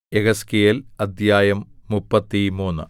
യെഹെസ്കേൽ അദ്ധ്യായം മുപ്പത്തിമൂന്ന്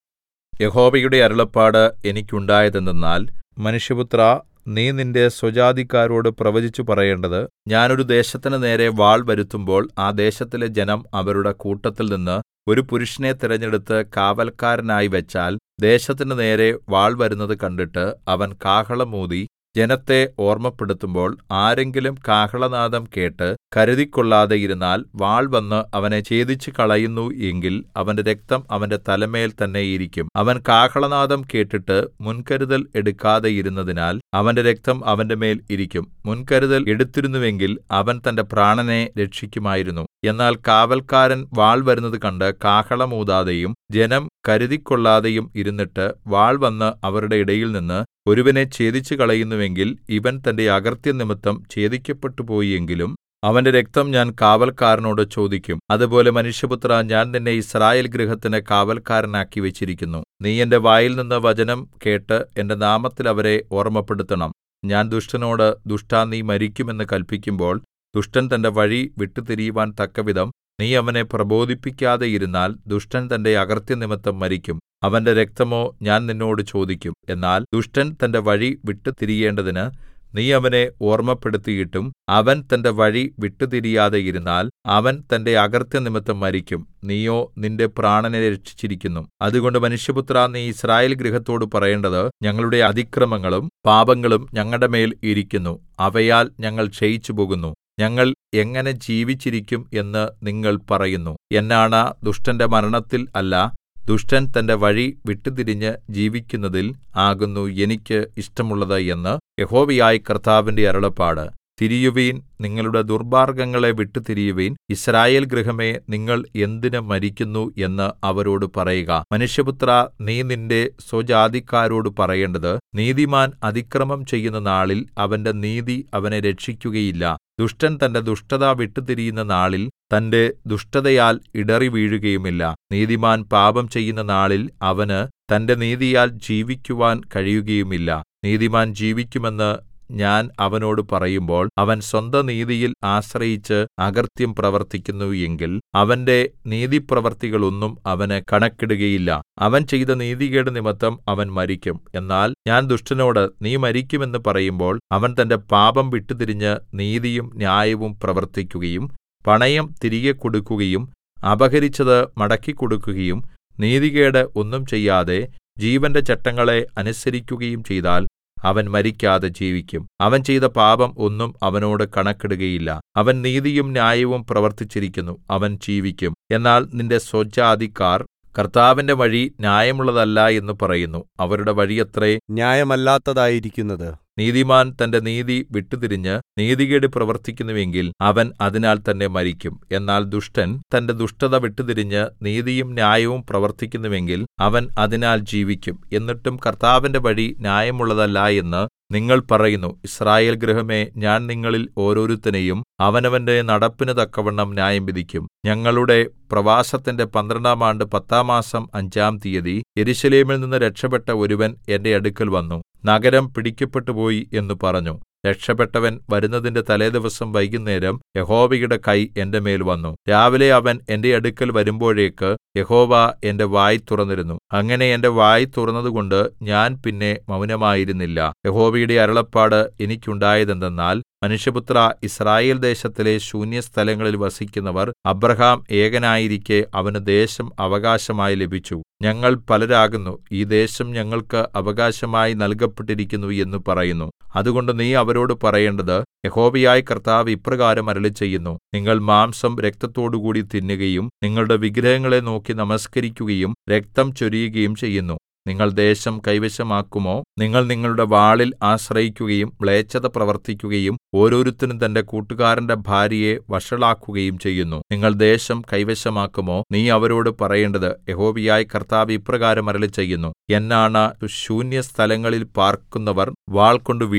യഹോവയുടെ അരുളപ്പാട് എനിക്കുണ്ടായതെന്തെന്നാൽ മനുഷ്യപുത്രാ നീ നിന്റെ സ്വജാതിക്കാരോട് പ്രവചിച്ചു പറയേണ്ടത് ഞാൻ ഒരു ദേശത്തിന് നേരെ വാൾ വരുത്തുമ്പോൾ ആ ദേശത്തിലെ ജനം അവരുടെ കൂട്ടത്തിൽനിന്ന് ഒരു പുരുഷനെ തിരഞ്ഞെടുത്ത് കാവല്ക്കാരനായി വെച്ചാൽ ദേശത്തിന്റെ നേരെ വാൾ വരുന്നത് കണ്ടിട്ട് അവൻ കാഹളം ഊതി ജനത്തെ ഓർമ്മപ്പെടുത്തുമ്പോൾ ആരെങ്കിലും കാഹളനാദം കേട്ട് കരുതിക്കൊള്ളാതെ ഇരുന്നാൽ വാൾ വന്ന് അവനെ ഛേദിച്ചുകളയുന്നു എങ്കിൽ അവന്റെ രക്തം അവന്റെ തലമേൽ തന്നെ ഇരിക്കും അവൻ കാഹളനാദം കേട്ടിട്ട് മുൻകരുതൽ എടുക്കാതെ ഇരുന്നതിനാൽ അവന്റെ രക്തം അവന്റെ മേൽ ഇരിക്കും മുൻകരുതൽ എടുത്തിരുന്നുവെങ്കിൽ അവൻ തന്റെ പ്രാണനെ രക്ഷിക്കുമായിരുന്നു എന്നാൽ കാവല്ക്കാരൻ വാൾ വരുന്നത് കണ്ട് കാഹളം ഊതാതെയും ജനം കരുതിക്കൊള്ളാതെയും ഇരുന്നിട്ട് വാൾ വന്ന് അവരുടെ ഇടയിൽനിന്ന് ഒരുവനെ ഛേദിച്ചുകളയുന്നുവെങ്കിൽ ഇവൻ തന്റെ അകൃത്യം നിമിത്തം ഛേദിക്കപ്പെട്ടുപോയി എങ്കിലും അവന്റെ രക്തം ഞാൻ കാവല്ക്കാരനോട് ചോദിക്കും അതുപോലെ മനുഷ്യപുത്രാ ഞാൻ നിന്നെ യിസ്രായേൽ ഗൃഹത്തിന് കാവല്ക്കാരനാക്കി വെച്ചിരിക്കുന്നു നീ എന്റെ വായിൽനിന്ന് വചനം കേട്ട് എന്റെ നാമത്തിൽ അവരെ ഓർമ്മപ്പെടുത്തണം ഞാൻ ദുഷ്ടനോട് ദുഷ്ടാ നീ മരിക്കും എന്ന് കല്പിക്കുമ്പോൾ ദുഷ്ടൻ തന്റെ വഴി വിട്ടുതിരിയുവാൻ തക്കവിധം നീ അവനെ പ്രബോധിപ്പിക്കാതെ ഇരുന്നാൽ ദുഷ്ടൻ തന്റെ അകൃത്യം നിമിത്തം മരിക്കും അവന്റെ രക്തമോ ഞാൻ നിന്നോട് ചോദിക്കും എന്നാൽ ദുഷ്ടൻ തന്റെ വഴി വിട്ടുതിരിയേണ്ടതിന് നീ അവനെ ഓർമ്മപ്പെടുത്തിയിട്ടും അവൻ തന്റെ വഴി വിട്ടുതിരിയാതെ ഇരുന്നാൽ അവൻ തന്റെ അകൃത്യം നിമിത്തം മരിക്കും നീയോ നിന്റെ പ്രാണനെ രക്ഷിച്ചിരിക്കുന്നു അതുകൊണ്ട് മനുഷ്യപുത്രാ നീ യിസ്രായേൽ ഗൃഹത്തോട് പറയേണ്ടത് ഞങ്ങളുടെ അതിക്രമങ്ങളും പാപങ്ങളും ഞങ്ങളുടെ മേൽ ഇരിക്കുന്നു അവയാൽ ഞങ്ങൾ ക്ഷയിച്ചുപോകുന്നു ഞങ്ങൾ എങ്ങനെ ജീവിച്ചിരിക്കും എന്ന് നിങ്ങൾ പറയുന്നു എന്നാണ ദുഷ്ടന്റെ മരണത്തിൽ അല്ല ദുഷ്ടൻ തന്റെ വഴി വിട്ടുതിരിഞ്ഞ് ജീവിക്കുന്നതിൽ ആകുന്നു എനിക്ക് ഇഷ്ടമുള്ളത് എന്ന് യഹോവയായ കർത്താവിന്റെ അരുളപ്പാട് തിരിയുവീൻ നിങ്ങളുടെ ദുർമാർഗ്ഗങ്ങളെ വിട്ടുതിരിയുവീൻ യിസ്രായേൽ ഗൃഹമേ നിങ്ങൾ എന്തിന് മരിക്കുന്നു എന്ന് അവരോട് പറയുക മനുഷ്യപുത്രാ നീ നിന്റെ സ്വജാതിക്കാരോട് പറയേണ്ടത് നീതിമാൻ അതിക്രമം ചെയ്യുന്ന നാളിൽ അവന്റെ നീതി അവനെ രക്ഷിക്കുകയില്ല ദുഷ്ടൻ തന്റെ ദുഷ്ടത വിട്ടുതിരിയുന്ന നാളിൽ തന്റെ ദുഷ്ടതയാൽ ഇടറിവീഴുകയുമില്ല നീതിമാൻ പാപം ചെയ്യുന്ന നാളിൽ അവന് തന്റെ നീതിയാൽ ജീവിക്കുവാൻ കഴിയുകയുമില്ല നീതിമാൻ ജീവിക്കുമെന്ന് ഞാൻ അവനോട് പറയുമ്പോൾ അവൻ സ്വന്ത നീതിയിൽ ആശ്രയിച്ച് അകൃത്യം പ്രവർത്തിക്കുന്നു എങ്കിൽ അവന്റെ നീതിപ്രവൃത്തികളൊന്നും അവന് കണക്കിടുകയില്ല അവൻ ചെയ്ത നീതികേട് നിമിത്തം അവൻ മരിക്കും എന്നാൽ ഞാൻ ദുഷ്ടനോട് നീ മരിക്കുമെന്ന് പറയുമ്പോൾ അവൻ തന്റെ പാപം വിട്ടുതിരിഞ്ഞ് നീതിയും ന്യായവും പ്രവർത്തിക്കുകയും പണയം തിരികെ കൊടുക്കുകയും അപഹരിച്ചത് മടക്കിക്കൊടുക്കുകയും നീതികേട് ഒന്നും ചെയ്യാതെ ജീവന്റെ ചട്ടങ്ങളെ അനുസരിക്കുകയും ചെയ്താൽ അവൻ മരിക്കാതെ ജീവിക്കും അവൻ ചെയ്ത പാപം ഒന്നും അവനോട് കണക്കിടുകയില്ല അവൻ നീതിയും ന്യായവും പ്രവർത്തിച്ചിരിക്കുന്നു അവൻ ജീവിക്കും എന്നാൽ നിന്റെ സ്വജാതിക്കാർ കർത്താവിന്റെ വഴി ന്യായമുള്ളതല്ല എന്ന് പറയുന്നു അവരുടെ വഴിയത്രേ ന്യായമല്ലാത്തതായിരിക്കുന്നത് നീതിമാൻ തന്റെ നീതി വിട്ടുതിരിഞ്ഞ് നീതികേട് പ്രവർത്തിക്കുന്നുവെങ്കിൽ അവൻ അതിനാൽ തന്നെ മരിക്കും എന്നാൽ ദുഷ്ടൻ തന്റെ ദുഷ്ടത വിട്ടുതിരിഞ്ഞ് നീതിയും ന്യായവും പ്രവർത്തിക്കുന്നുവെങ്കിൽ അവൻ അതിനാൽ ജീവിക്കും എന്നിട്ടും കർത്താവിന്റെ വഴി ന്യായമുള്ളതല്ല എന്ന് നിങ്ങൾ പറയുന്നു യിസ്രായേൽ ഗൃഹമേ ഞാൻ നിങ്ങളിൽ ഓരോരുത്തനെയും അവനവന്റെ നടപ്പിന് തക്കവണ്ണം ന്യായം വിധിക്കും ഞങ്ങളുടെ പ്രവാസത്തിന്റെ പന്ത്രണ്ടാം ആണ്ട് പത്താം മാസം അഞ്ചാം തീയതി യെരൂശലേമിൽ നിന്ന് രക്ഷപ്പെട്ട ഒരുവൻ എന്റെ അടുക്കൽ വന്നു നഗരം പിടിക്കപ്പെട്ടുപോയി എന്ന് പറഞ്ഞു രക്ഷപ്പെട്ടവൻ വരുന്നതിന്റെ തലേദിവസം വൈകുന്നേരം യഹോവയുടെ കൈ എന്റെ മേൽ വന്നു രാവിലെ അവൻ എന്റെ അടുക്കൽ വരുമ്പോഴേക്ക് യഹോവ എന്റെ വായ് തുറന്നിരുന്നു അങ്ങനെ എന്റെ വായ് തുറന്നതുകൊണ്ട് ഞാൻ പിന്നെ മൗനമായിരുന്നില്ല യഹോവയുടെ അരുളപ്പാട് എനിക്കുണ്ടായതെന്തെന്നാൽ മനുഷ്യപുത്ര ഇസ്രായേൽ ദേശത്തിലെ ശൂന്യസ്ഥലങ്ങളിൽ വസിക്കുന്നവർ അബ്രഹാം ഏകനായിരിക്കെ അവന് ദേശം അവകാശമായി ലഭിച്ചു ഞങ്ങൾ പലരാകുന്നു ഈ ദേശം ഞങ്ങൾക്ക് അവകാശമായി നൽകപ്പെട്ടിരിക്കുന്നു എന്ന് പറയുന്നു അതുകൊണ്ട് നീ അവരോട് പറയേണ്ടത് യഹോവയായ കർത്താവ് ഇപ്രകാരം അരുളിച്ചെയ്യുന്നു നിങ്ങൾ മാംസം രക്തത്തോടുകൂടി തിന്നുകയും നിങ്ങളുടെ വിഗ്രഹങ്ങളെ നോക്കി നമസ്കരിക്കുകയും രക്തം ചൊരിയുകയും ചെയ്യുന്നു നിങ്ങൾ ദേശം കൈവശമാക്കുമോ നിങ്ങൾ നിങ്ങളുടെ വാളിൽ ആശ്രയിക്കുകയും മ്ലേച്ഛത പ്രവർത്തിക്കുകയും ഓരോരുത്തനും തന്റെ കൂട്ടുകാരന്റെ ഭാര്യയെ വഷളാക്കുകയും ചെയ്യുന്നു നിങ്ങൾ ദേശം കൈവശമാക്കുമോ നീ അവരോട് പറയേണ്ടത് യഹോവയായ കർത്താവ് ഇപ്രകാരം അരുളിച്ചെയ്യുന്നു എന്നാണ ശൂന്യസ്ഥലങ്ങളിൽ പാർക്കുന്നവർ വാൾ കൊണ്ട് വീഴും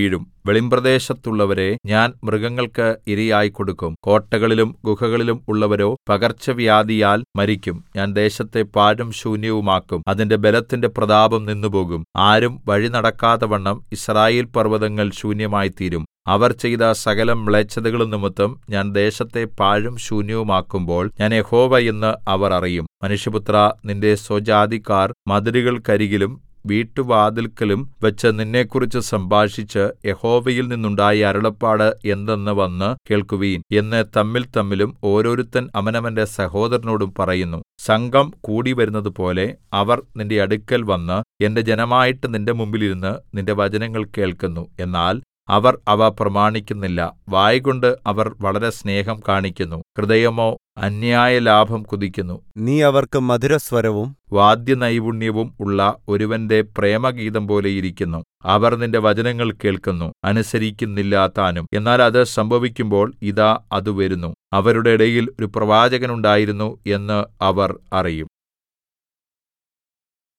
വെളിമ്പ്രദേശത്തുള്ളവരെ ഞാൻ മൃഗങ്ങൾക്ക് ഇരയായി കൊടുക്കും കോട്ടകളിലും ഗുഹകളിലും ഉള്ളവരോ പകർച്ചവ്യാധിയാൽ മരിക്കും ഞാൻ ദേശത്തെ പാഴും ശൂന്യവുമാക്കും അതിന്റെ ബലത്തിന്റെ പ്രതാപം നിന്നുപോകും ആരും വഴി നടക്കാതവണ്ണം യിസ്രായേൽ പർവ്വതങ്ങൾ ശൂന്യമായിത്തീരും അവർ ചെയ്ത സകലം മ്ലേച്ഛതകളും നിമിത്തം ഞാൻ ദേശത്തെ പാഴും ശൂന്യവുമാക്കുമ്പോൾ ഞാൻ യഹോവ എന്ന് അവർ അറിയും മനുഷ്യപുത്രാ നിന്റെ സ്വജാതിക്കാർ മതിലുകൾക്കരികിലും വീട്ടുവാതിൽക്കലും വെച്ച് നിന്നെക്കുറിച്ച് സംഭാഷിച്ച് യഹോവയിൽ നിന്നുണ്ടായ അരുളപ്പാട് എന്തെന്ന് വന്ന് കേൾക്കുവീൻ എന്ന് തമ്മിൽതമ്മിലും ഓരോരുത്തൻ അവനവന്റെ സഹോദരനോടും പറയുന്നു സംഘം കൂടിവരുന്നതുപോലെ അവർ നിന്റെ അടുക്കൽ വന്ന് എന്റെ ജനമായിട്ട് നിന്റെ മുമ്പിൽ ഇരുന്ന് നിന്റെ വചനങ്ങൾ കേൾക്കുന്നു എന്നാൽ അവർ അവ പ്രമാണിക്കുന്നില്ല വായ്കൊണ്ട് അവർ വളരെ സ്നേഹം കാണിക്കുന്നു ഹൃദയമോ അന്യായലാഭം കുതിക്കുന്നു നീ അവർക്ക് മധുരസ്വരവും വാദ്യനൈപുണ്യവും ഉള്ള ഒരുവന്റെ പ്രേമഗീതം പോലെ ഇരിക്കുന്നു അവർ നിന്റെ വചനങ്ങൾ കേൾക്കുന്നു അനുസരിക്കുന്നില്ല താനും എന്നാൽ അത് സംഭവിക്കുമ്പോൾ ഇതാ അത് വരുന്നു അവരുടെ ഇടയിൽ ഒരു പ്രവാചകനുണ്ടായിരുന്നു എന്ന് അവർ അറിയും